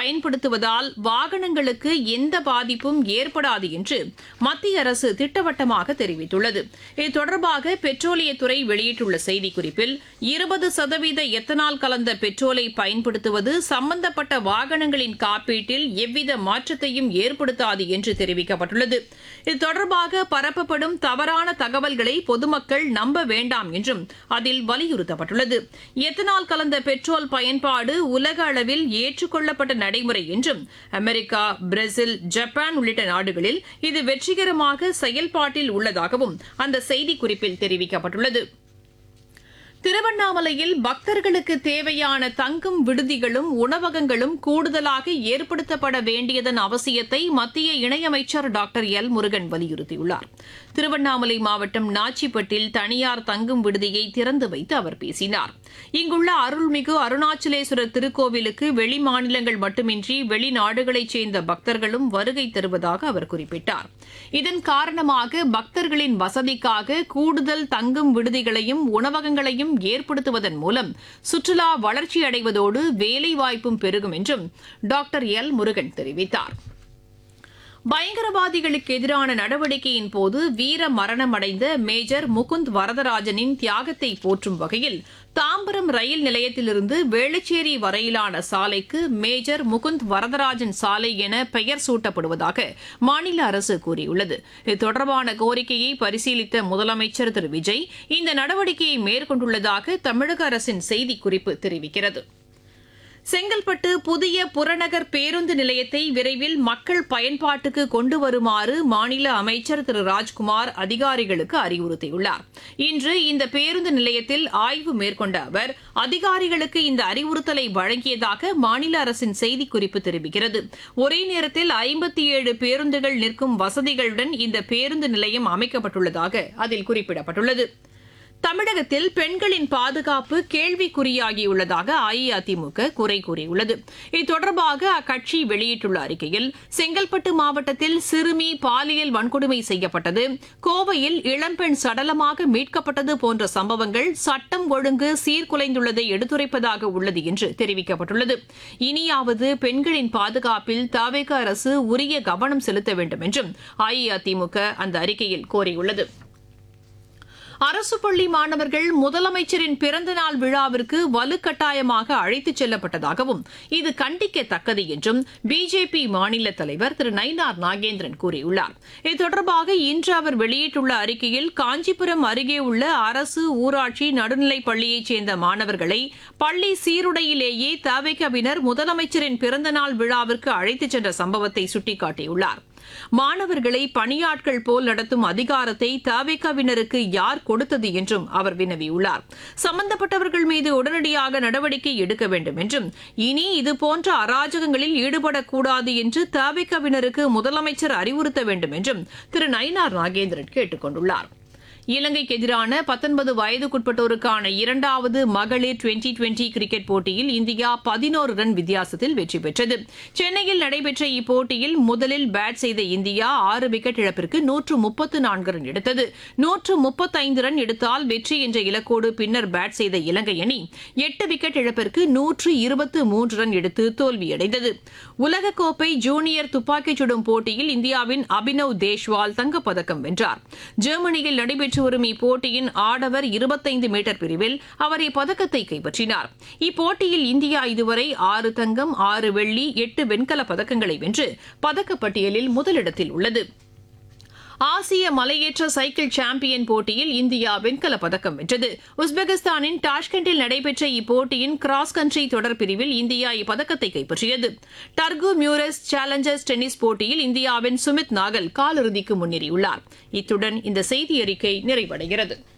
பயன்படுத்துவதால் வாகனங்களுக்கு எந்த பாதிப்பும் ஏற்படாது என்று மத்திய அரசு திட்டவட்டமாக தெரிவித்துள்ளது இது தொடர்பாக பெட்ரோலியத்துறை வெளியிட்டுள்ள செய்திக்குறிப்பில் இருபது சதவீத எத்தனால் கலந்த பெட்ரோலை பயன்படுத்துவது சம்பந்தப்பட்ட வாகனங்களின் காப்பீட்டில் எவ்வித மாற்றத்தையும் ஏற்படுத்தாது என்று தெரிவிக்கப்பட்டுள்ளது இது தொடர்பாக பரப்பப்படும் தவறான தகவல்களை பொதுமக்கள் நம்ப வேண்டாம் என்றும் அதில் வலியுறுத்தப்பட்டுள்ளது எத்தனால் கலந்த பெட்ரோல் பயன்பாடு உலக அளவில் ஏற்றுக்கொள்ளப்பட்ட நடைமுறை என்றும் அமெரிக்கா பிரேசில் ஜப்பான் உள்ளிட்ட நாடுகளில் இது வெற்றிகரமாக செயல்பாட்டில் உள்ளதாகவும் அந்த செய்திக்குறிப்பில் தெரிவிக்கப்பட்டுள்ளது திருவண்ணாமலையில் பக்தர்களுக்கு தேவையான தங்கும் விடுதிகளும் உணவகங்களும் கூடுதலாக ஏற்படுத்தப்பட வேண்டியதன் அவசியத்தை மத்திய இணையமைச்சர் டாக்டர் எல் முருகன் வலியுறுத்தியுள்ளார் திருவண்ணாமலை மாவட்டம் நாச்சிப்பட்டில் தனியார் தங்கும் விடுதியை திறந்து வைத்து அவர் பேசினார் இங்குள்ள அருள்மிகு அருணாச்சலேஸ்வரர் திருக்கோவிலுக்கு வெளி மாநிலங்கள் மட்டுமின்றி வெளிநாடுகளைச் சேர்ந்த பக்தர்களும் வருகை தருவதாக அவர் குறிப்பிட்டார் இதன் காரணமாக பக்தர்களின் வசதிக்காக கூடுதல் தங்கும் விடுதிகளையும் உணவகங்களையும் ஏற்படுத்துவதன் மூலம் சுற்றுலா வளர்ச்சியடைவதோடு வேலைவாய்ப்பும் பெருகும் என்றும் டாக்டர் எல் முருகன் தெரிவித்தார் பயங்கரவாதிகளுக்கு எதிரான நடவடிக்கையின் போது வீர மரணமடைந்த மேஜர் முகுந்த் வரதராஜனின் தியாகத்தை போற்றும் வகையில் தாம்பரம் ரயில் நிலையத்திலிருந்து வேளச்சேரி வரையிலான சாலைக்கு மேஜர் முகுந்த் வரதராஜன் சாலை என பெயர் சூட்டப்படுவதாக மாநில அரசு கூறியுள்ளது இது தொடர்பான கோரிக்கையை பரிசீலித்த முதலமைச்சர் திரு விஜய் இந்த நடவடிக்கையை மேற்கொண்டுள்ளதாக தமிழக அரசின் செய்திக்குறிப்பு தெரிவிக்கிறது செங்கல்பட்டு புதிய புறநகர் பேருந்து நிலையத்தை விரைவில் மக்கள் பயன்பாட்டுக்கு கொண்டு வருமாறு மாநில அமைச்சர் திரு ராஜ்குமார் அதிகாரிகளுக்கு அறிவுறுத்தியுள்ளார் இன்று இந்த பேருந்து நிலையத்தில் ஆய்வு மேற்கொண்ட அவர் அதிகாரிகளுக்கு இந்த அறிவுறுத்தலை வழங்கியதாக மாநில அரசின் செய்திக்குறிப்பு தெரிவிக்கிறது ஒரே நேரத்தில் ஐம்பத்தி ஏழு பேருந்துகள் நிற்கும் வசதிகளுடன் இந்த பேருந்து நிலையம் அமைக்கப்பட்டுள்ளதாக அதில் குறிப்பிடப்பட்டுள்ளது தமிழகத்தில் பெண்களின் பாதுகாப்பு கேள்விக்குறியாகியுள்ளதாக அஇஅதிமுக குறை கூறியுள்ளது இது தொடர்பாக அக்கட்சி வெளியிட்டுள்ள அறிக்கையில் செங்கல்பட்டு மாவட்டத்தில் சிறுமி பாலியல் வன்கொடுமை செய்யப்பட்டது கோவையில் இளம்பெண் சடலமாக மீட்கப்பட்டது போன்ற சம்பவங்கள் சட்டம் ஒழுங்கு சீர்குலைந்துள்ளதை எடுத்துரைப்பதாக உள்ளது என்று தெரிவிக்கப்பட்டுள்ளது இனியாவது பெண்களின் பாதுகாப்பில் தவேக அரசு உரிய கவனம் செலுத்த வேண்டும் என்றும் அஇஅதிமுக அந்த அறிக்கையில் கோரியுள்ளது அரசு பள்ளி மாணவர்கள் முதலமைச்சரின் பிறந்தநாள் விழாவிற்கு வலுக்கட்டாயமாக அழைத்துச் செல்லப்பட்டதாகவும் இது கண்டிக்கத்தக்கது என்றும் பிஜேபி மாநில தலைவர் திரு நயினார் நாகேந்திரன் கூறியுள்ளார் இது தொடர்பாக இன்று அவர் வெளியிட்டுள்ள அறிக்கையில் காஞ்சிபுரம் அருகே உள்ள அரசு ஊராட்சி நடுநிலைப் பள்ளியைச் சேர்ந்த மாணவர்களை பள்ளி சீருடையிலேயே தவிகவினர் முதலமைச்சரின் பிறந்தநாள் விழாவிற்கு அழைத்துச் சென்ற சம்பவத்தை சுட்டிக்காட்டியுள்ளார் மாணவர்களை பணியாட்கள் போல் நடத்தும் அதிகாரத்தை தவிகவினருக்கு யார் கொடுத்தது என்றும் அவர் வினவியுள்ளார் சம்பந்தப்பட்டவர்கள் மீது உடனடியாக நடவடிக்கை எடுக்க வேண்டும் என்றும் இனி இதுபோன்ற அராஜகங்களில் ஈடுபடக்கூடாது என்று தவிகவினருக்கு முதலமைச்சர் அறிவுறுத்த வேண்டும் என்றும் திரு நயினார் நாகேந்திரன் கேட்டுக் கொண்டுள்ளார் இலங்கைக்கு எதிரான பத்தொன்பது வயதுக்குட்பட்டோருக்கான இரண்டாவது மகளிர் டுவெண்டி டுவெண்டி கிரிக்கெட் போட்டியில் இந்தியா பதினோரு ரன் வித்தியாசத்தில் வெற்றி பெற்றது சென்னையில் நடைபெற்ற இப்போட்டியில் முதலில் பேட் செய்த இந்தியா ஆறு விக்கெட் இழப்பிற்கு நூற்று முப்பத்து நான்கு ரன் எடுத்தது நூற்று முப்பத்தைந்து ரன் எடுத்தால் வெற்றி என்ற இலக்கோடு பின்னர் பேட் செய்த இலங்கை அணி எட்டு விக்கெட் இழப்பிற்கு நூற்று இருபத்து மூன்று ரன் எடுத்து தோல்வியடைந்தது உலகக்கோப்பை ஜூனியர் துப்பாக்கிச் சுடும் போட்டியில் இந்தியாவின் அபினவ் தேஷ்வால் தங்கப்பதக்கம் வென்றார் ஜெர்மனியில் நடைபெற்று வரும் இப்போட்டியின் ஆடவர் இருபத்தைந்து மீட்டர் பிரிவில் அவர் இப்பதக்கத்தை கைப்பற்றினார் இப்போட்டியில் இந்தியா இதுவரை ஆறு தங்கம் ஆறு வெள்ளி எட்டு வெண்கலப் பதக்கங்களை வென்று பதக்கப்பட்டியலில் முதலிடத்தில் உள்ளது ஆசிய மலையேற்ற சைக்கிள் சாம்பியன் போட்டியில் இந்தியா வெண்கலப் பதக்கம் வென்றது உஸ்பெகிஸ்தானின் டாஷ்கண்டில் நடைபெற்ற இப்போட்டியின் கிராஸ் கண்ட்ரி தொடர் பிரிவில் இந்தியா இப்பதக்கத்தை கைப்பற்றியது டர்கு மியூரஸ் சேலஞ்சர்ஸ் டென்னிஸ் போட்டியில் இந்தியாவின் சுமித் நாகல் காலிறுதிக்கு முன்னேறியுள்ளார் இத்துடன் இந்த செய்தி அறிக்கை நிறைவடைகிறது